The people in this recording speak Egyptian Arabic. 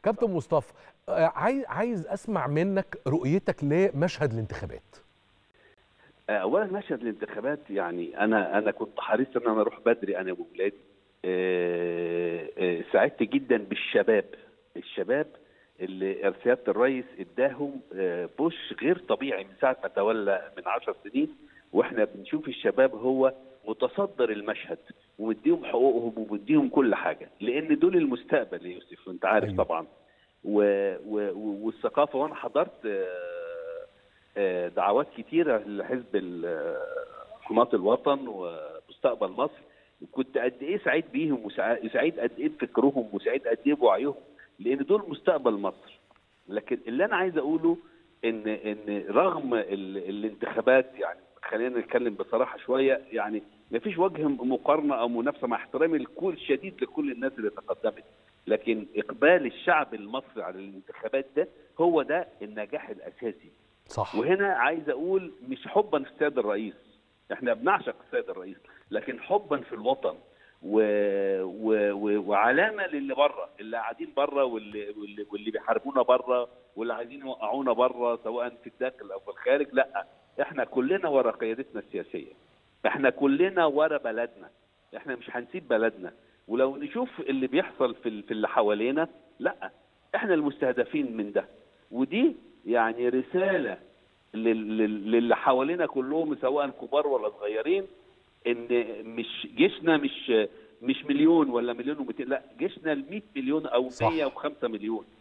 كابتن مصطفى آه، عايز عايز اسمع منك رؤيتك لمشهد الانتخابات اولا مشهد الانتخابات يعني انا انا كنت حريص ان انا اروح بدري انا واولادي آه، آه، سعدت جدا بالشباب الشباب اللي سياده الرئيس اداهم آه، بوش غير طبيعي من ساعه ما تولى من 10 سنين واحنا بنشوف الشباب هو متصدر المشهد ومديهم حقوقهم ومديهم كل حاجه لان دول المستقبل يا يوسف وانت عارف أيوة. طبعا و و والثقافه وانا حضرت آه، آه، دعوات كتيره لحزب ال- آه، حماة الوطن ومستقبل مصر كنت قد ايه سعيد بيهم وسع- سعيد قد ايه بفكرهم وسعيد قد ايه بوعيهم لان دول مستقبل مصر لكن اللي انا عايز اقوله ان ان رغم ال... الانتخابات يعني خلينا نتكلم بصراحه شويه يعني ما فيش وجه مقارنه او منافسه مع احترامي الكل شديد لكل الناس اللي تقدمت لكن اقبال الشعب المصري على الانتخابات ده هو ده النجاح الاساسي صح وهنا عايز اقول مش حبا في السيد الرئيس احنا بنعشق السيد الرئيس لكن حبا في الوطن و... و... و... وعلامه للي بره اللي قاعدين بره واللي واللي, واللي بيحاربونا بره واللي عايزين يوقعونا بره سواء في الداخل او في الخارج لا احنا كلنا ورا قيادتنا السياسيه احنا كلنا ورا بلدنا احنا مش هنسيب بلدنا ولو نشوف اللي بيحصل في ال- في اللي حوالينا لا احنا المستهدفين من ده ودي يعني رساله لل- لل- للي حوالينا كلهم سواء كبار ولا صغيرين ان مش جيشنا مش مش مليون ولا مليون و200 لا جيشنا ال 100 مليون او صح. 105 مليون